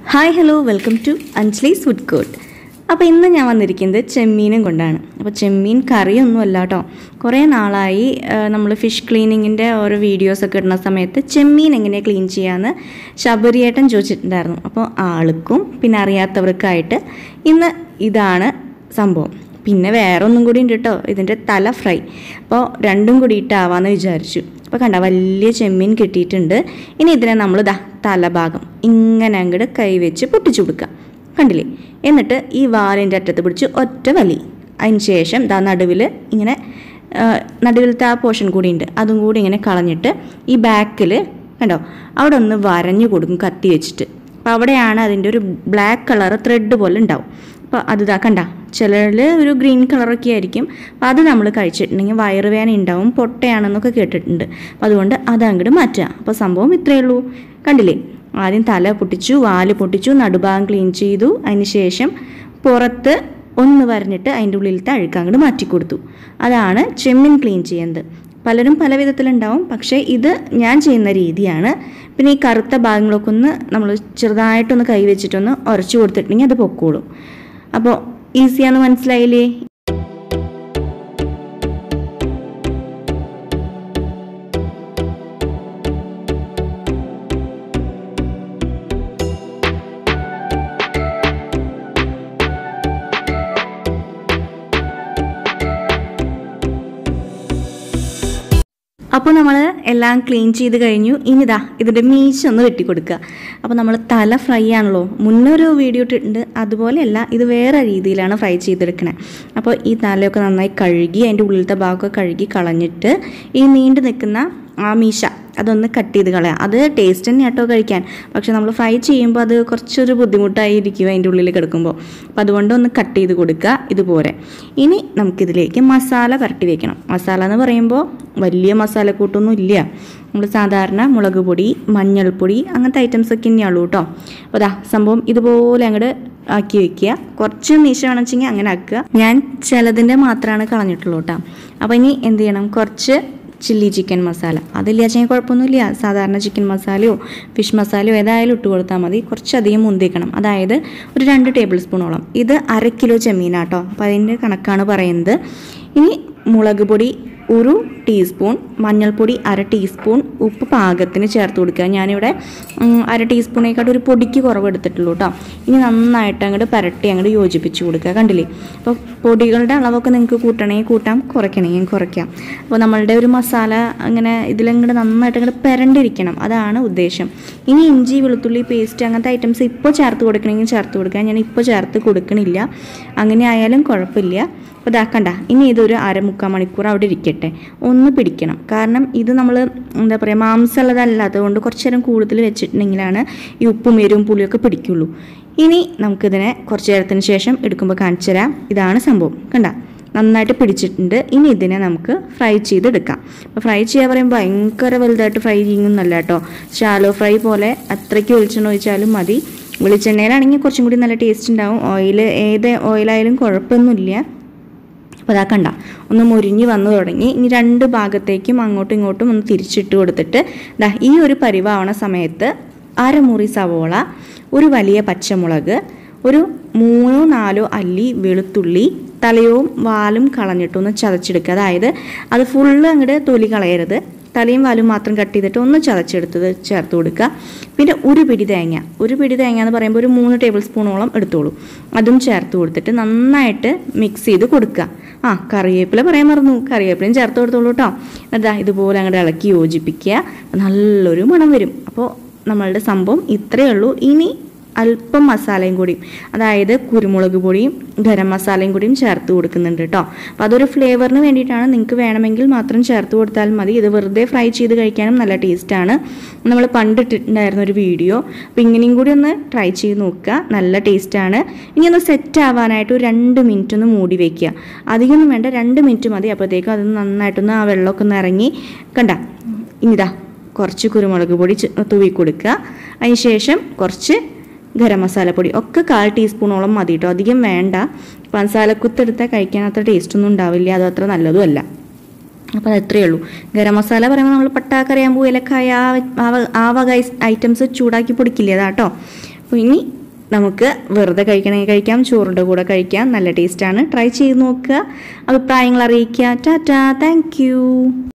hi hello welcome to Anjali's food court അപ്പോൾ ഇന്ന് ഞാൻ വന്നിരിക്കുന്നത് ചെമ്മീനും കൊണ്ടാണ് അപ്പോൾ ചെമ്മീൻ കറിയൊന്നും അല്ല കേട്ടോ കുറേ നാളായി നമ്മൾ ഫിഷ് ക്ലീനിങ്ങിൻ്റെ ഓരോ വീഡിയോസൊക്കെ ഇടുന്ന സമയത്ത് ചെമ്മീൻ എങ്ങനെ ക്ലീൻ ചെയ്യാമെന്ന് ശബരിയേട്ടൻ ചോദിച്ചിട്ടുണ്ടായിരുന്നു അപ്പോൾ ആൾക്കും പിന്നെ അറിയാത്തവർക്കായിട്ട് ഇന്ന് ഇതാണ് സംഭവം പിന്നെ വേറെ ഒന്നും കൂടി ഉണ്ട് കേട്ടോ ഇതിൻ്റെ തല ഫ്രൈ അപ്പോൾ രണ്ടും കൂടി ഇട്ടാവാന്ന് വിചാരിച്ചു അപ്പോൾ കണ്ട വലിയ ചെമ്മീൻ കിട്ടിയിട്ടുണ്ട് ഇനി ഇതിനെ നമ്മൾ ദാ തലഭാഗം ഇങ്ങനെ അങ്ങോട്ട് കൈവച്ച് പൊട്ടിച്ചു കൊടുക്കുക കണ്ടില്ലേ എന്നിട്ട് ഈ വാലിൻ്റെ അറ്റത്ത് പിടിച്ച് ഒറ്റ വലി അതിന് ശേഷം ദാ നടുവിൽ ഇങ്ങനെ ആ, നടുവിലത്തെ ആ പോർഷൻ കൂടി ഉണ്ട് അതും കൂടി ഇങ്ങനെ കളഞ്ഞിട്ട് ഈ ബാക്കിൽ കണ്ടോ അവിടെ ഒന്ന് വരഞ്ഞു കൊടുക്കും കത്തി വെച്ചിട്ട് അപ്പോൾ അവിടെയാണ് അതിൻ്റെ ഒരു ബ്ലാക്ക് കളർ ത്രെഡ് പോലെ ഉണ്ടാവും അപ്പോൾ അത് ഇതാ കണ്ട ചിലരിൽ ഒരു ഗ്രീൻ കളറൊക്കെ ആയിരിക്കും അപ്പോൾ അത് നമ്മൾ കഴിച്ചിട്ടുണ്ടെങ്കിൽ വയറുവേദന ഉണ്ടാവും പൊട്ടയാണെന്നൊക്കെ കേട്ടിട്ടുണ്ട് അപ്പോൾ അതുകൊണ്ട് അത് അങ്ങോട്ട് മാറ്റുക അപ്പോൾ സംഭവം ഇത്രയേ ഉള്ളൂ കണ്ടില്ലേ ആദ്യം തല പൊട്ടിച്ചു വാല് പൊട്ടിച്ചു നടുഭാഗം ക്ലീൻ ചെയ്തു അതിന് ശേഷം പുറത്ത് ഒന്ന് വരഞ്ഞിട്ട് അതിൻ്റെ ഉള്ളിലത്തെ അഴുക്ക് അങ്ങോട്ട് മാറ്റി കൊടുത്തു അതാണ് ചെമ്മീൻ ക്ലീൻ ചെയ്യുന്നത് പലരും പല വിധത്തിലുണ്ടാവും പക്ഷേ ഇത് ഞാൻ ചെയ്യുന്ന രീതിയാണ് പിന്നെ ഈ കറുത്ത ഭാഗങ്ങളൊക്കെ ഒന്ന് നമ്മൾ ചെറുതായിട്ടൊന്ന് കൈ വെച്ചിട്ടൊന്ന് ഉരച്ചു കൊടുത്തിട്ടുണ്ടെങ്കിൽ അത് പൊക്കോളും അപ്പോൾ ഈസിയാന്ന് മനസ്സിലായില്ലേ അപ്പോൾ നമ്മൾ എല്ലാം ക്ലീൻ ചെയ്ത് കഴിഞ്ഞു ഇനിതാ ഇതിൻ്റെ മീശ ഒന്ന് വെട്ടിക്കൊടുക്കുക അപ്പോൾ നമ്മൾ തല ഫ്രൈ ആണല്ലോ മുന്നേ ഒരു വീഡിയോ ഇട്ടിട്ടുണ്ട് അതുപോലെയല്ല ഇത് വേറെ രീതിയിലാണ് ഫ്രൈ ചെയ്തെടുക്കണേ അപ്പോൾ ഈ തലയൊക്കെ നന്നായി കഴുകി അതിൻ്റെ ഉള്ളിലത്തെ ഭാഗമൊക്കെ കഴുകി കളഞ്ഞിട്ട് ഈ നീണ്ടു നിൽക്കുന്ന ആ മീശ അതൊന്ന് കട്ട് ചെയ്ത് കളയാം അത് ടേസ്റ്റ് തന്നെ കേട്ടോ കഴിക്കാൻ പക്ഷെ നമ്മൾ ഫ്രൈ ചെയ്യുമ്പോൾ അത് കുറച്ചൊരു ബുദ്ധിമുട്ടായിരിക്കും അതിൻ്റെ ഉള്ളിൽ കിടക്കുമ്പോൾ അപ്പോൾ അതുകൊണ്ട് ഒന്ന് കട്ട് ചെയ്ത് കൊടുക്കുക ഇതുപോലെ ഇനി നമുക്കിതിലേക്ക് മസാല പുരട്ടി വെക്കണം മസാല എന്ന് പറയുമ്പോൾ വലിയ മസാലക്കൂട്ടൊന്നും ഇല്ല നമ്മൾ സാധാരണ മുളക് പൊടി മഞ്ഞൾപ്പൊടി അങ്ങനത്തെ ഐറ്റംസ് ഒക്കെ തന്നെയുള്ളൂ കേട്ടോ അപ്പോൾ അതാ സംഭവം ഇതുപോലെ അങ്ങോട്ട് ആക്കി വെക്കുക കുറച്ച് മീശ വേണമെന്ന് വെച്ചെങ്കിൽ അങ്ങനെ ആക്കുക ഞാൻ ചിലതിൻ്റെ മാത്രമാണ് കളഞ്ഞിട്ടുള്ളൂ കേട്ടോ അപ്പോൾ ഇനി എന്ത് ചെയ്യണം കുറച്ച് ചില്ലി ചിക്കൻ മസാല അതില്ലാച്ചെങ്കിൽ കുഴപ്പമൊന്നുമില്ല സാധാരണ ചിക്കൻ മസാലയോ ഫിഷ് മസാലയോ ഏതായാലും ഇട്ട് കൊടുത്താൽ മതി കുറച്ചധികം മുന്തിക്കണം അതായത് ഒരു രണ്ട് ടേബിൾ സ്പൂണോളം ഇത് അര കിലോ ചെമ്മീനാട്ടോ അപ്പോൾ അതിൻ്റെ കണക്കാണ് പറയുന്നത് ഇനി മുളക് പൊടി ഒരു ടീസ്പൂൺ മഞ്ഞൾപ്പൊടി അര ടീസ്പൂൺ ഉപ്പ് പാകത്തിന് ചേർത്ത് കൊടുക്കുക ഞാനിവിടെ ഉം, അര ടീസ്പൂണേക്കാട്ട് ഒരു പൊടിക്ക് കുറവ് എടുത്തിട്ടുള്ളൂ കേട്ടോ ഇനി നന്നായിട്ട് അങ്ങോട്ട് പരട്ടി അങ്ങോട്ട് യോജിപ്പിച്ച് കൊടുക്കുക കണ്ടില്ലേ അപ്പോൾ പൊടികളുടെ അളവൊക്കെ നിങ്ങൾക്ക് കൂട്ടണമെങ്കിൽ കൂട്ടാം കുറയ്ക്കണമെങ്കിൽ കുറയ്ക്കാം അപ്പോൾ നമ്മളുടെ ഒരു മസാല അങ്ങനെ ഇതിലങ്ങോട്ട് നന്നായിട്ട് അങ്ങോട്ട് പെരണ്ടിരിക്കണം അതാണ് ഉദ്ദേശം ഇനി ഇഞ്ചി വെളുത്തുള്ളി പേസ്റ്റ് അങ്ങനത്തെ ഐറ്റംസ് ഇപ്പോൾ ചേർത്ത് കൊടുക്കണമെങ്കിൽ ചേർത്ത് കൊടുക്കുക ഞാൻ ഇപ്പോൾ ചേർത്ത് കൊടുക്കണില്ല അങ്ങനെ ആയാലും കുഴപ്പമില്ല അപ്പോൾ ഇതാക്കണ്ട ഇനി ഇതൊരു അരമുക്കാൽ മണിക്കൂർ അവിടെ ഇരിക്കട്ടെ ഒന്ന് പിടിക്കണം കാരണം ഇത് നമ്മൾ എന്താ പറയുക മാംസമുള്ളതല്ലാത്തത് കൊണ്ട് കുറച്ച് നേരം കൂടുതൽ വെച്ചിട്ടുണ്ടെങ്കിലാണ് ഈ ഉപ്പും എരിവും പുളിയൊക്കെ പിടിക്കുള്ളൂ ഇനി നമുക്കിതിനെ കുറച്ച് നേരത്തിന് ശേഷം എടുക്കുമ്പോൾ കാണിച്ചു തരാം ഇതാണ് സംഭവം കണ്ട നന്നായിട്ട് പിടിച്ചിട്ടുണ്ട് ഇനി ഇതിനെ നമുക്ക് ഫ്രൈ ചെയ്തെടുക്കാം അപ്പോൾ ഫ്രൈ ചെയ്യാൻ പറയുമ്പോൾ ഭയങ്കര വലുതായിട്ട് ഫ്രൈ ചെയ്യുന്നല്ല കേട്ടോ ഷാലോ ഫ്രൈ പോലെ അത്രയ്ക്ക് വെളിച്ചെണ്ണ ഒഴിച്ചാലും മതി വെളിച്ചെണ്ണയിലാണെങ്കിൽ കുറച്ചും കൂടി നല്ല ടേസ്റ്റ് ഉണ്ടാവും ഓയിൽ ഏത് ഓയിലായാലും കുഴപ്പമൊന്നുമില്ല അപ്പോൾ അതാ കണ്ട ഒന്ന് മുരിഞ്ഞ് വന്നു തുടങ്ങി ഇനി രണ്ട് ഭാഗത്തേക്കും അങ്ങോട്ടും ഇങ്ങോട്ടും ഒന്ന് തിരിച്ചിട്ട് കൊടുത്തിട്ട് ദാ ഈ ഒരു പരിവാവണ സമയത്ത് അരമുറി സവോള ഒരു വലിയ പച്ചമുളക് ഒരു മൂന്നോ നാലോ അല്ലി വെളുത്തുള്ളി തലയും വാലും കളഞ്ഞിട്ടൊന്ന് ചതച്ചെടുക്കുക അതായത് അത് ഫുള്ള് അങ്ങോട്ട് തൊലി കളയരുത് തലയും വാലും മാത്രം കട്ട് ചെയ്തിട്ട് ഒന്ന് ചതച്ചെടുത്തത് ചേർത്ത് കൊടുക്കുക പിന്നെ ഒരു പിടി തേങ്ങ ഒരു പിടി തേങ്ങ എന്ന് പറയുമ്പോൾ ഒരു മൂന്ന് ടേബിൾ സ്പൂണോളം എടുത്തോളൂ അതും ചേർത്ത് കൊടുത്തിട്ട് നന്നായിട്ട് മിക്സ് ചെയ്ത് കൊടുക്കുക ആ കറിവേപ്പില പറയാൻ മറന്നു കറിവേപ്പിലയും ചേർത്ത് കൊടുത്തോളൂ കേട്ടോ എന്നിട്ട് ഇതുപോലെ അങ്ങോട്ട് ഇളക്കി യോജിപ്പിക്കുക നല്ലൊരു മണം വരും അപ്പോൾ നമ്മളുടെ സംഭവം ഇത്രയേ ഉള്ളൂ ഇനി അല്പം മസാലയും കൂടിയും അതായത് കുരുമുളക് പൊടിയും ഗരം മസാലയും കൂടിയും ചേർത്ത് കൊടുക്കുന്നുണ്ട് കേട്ടോ അപ്പോൾ അതൊരു ഫ്ലേവറിന് വേണ്ടിയിട്ടാണ് നിങ്ങൾക്ക് വേണമെങ്കിൽ മാത്രം ചേർത്ത് കൊടുത്താൽ മതി ഇത് വെറുതെ ഫ്രൈ ചെയ്ത് കഴിക്കാനും നല്ല ടേസ്റ്റാണ് നമ്മൾ പണ്ട് ഇട്ടിട്ടുണ്ടായിരുന്ന ഒരു വീഡിയോ അപ്പോൾ ഇങ്ങനെയും കൂടി ഒന്ന് ട്രൈ ചെയ്ത് നോക്കുക നല്ല ടേസ്റ്റാണ് ഇനി ഒന്ന് സെറ്റ് ആവാനായിട്ട് ഒരു രണ്ട് മിനിറ്റ് ഒന്ന് മൂടി വയ്ക്കുക അധികമൊന്നും വേണ്ട രണ്ട് മിനിറ്റ് മതി അപ്പോഴത്തേക്കും അത് നന്നായിട്ടൊന്ന് ആ വെള്ളമൊക്കെ ഒന്ന് ഇറങ്ങി കണ്ട ഇനിതാ കുറച്ച് കുരുമുളക് പൊടി ചെ- തൂവി കൊടുക്കുക അതിന് ശേഷം കുറച്ച് ഗരം മസാലപ്പൊടി ഒക്കെ കാൽ ടീസ്പൂണോളം മതി കേട്ടോ അധികം വേണ്ട മസാലക്കുത്തെടുത്താൽ കഴിക്കാൻ അത്ര ടേസ്റ്റ് ഒന്നും ഉണ്ടാവില്ല അത് അത്ര നല്ലതും അല്ല അപ്പോൾ അത് എത്രയേ ഉള്ളൂ ഗരം മസാല പറയുമ്പോൾ നമ്മൾ പട്ട കറിയാമ്പൂ ഏലക്കായ ആ വ- ആ വ- ആ വക ഐറ്റംസ് ചൂടാക്കി പൊടിക്കില്ലേ അതാട്ടോ അപ്പോൾ ഇനി നമുക്ക് വെറുതെ കഴിക്കണമെങ്കിൽ കഴിക്കാം ചോറിൻ്റെ കൂടെ കഴിക്കാം നല്ല ടേസ്റ്റാണ് ട്രൈ ചെയ്ത് നോക്കുക അഭിപ്രായങ്ങൾ അറിയിക്കുക ടാറ്റാ താങ്ക്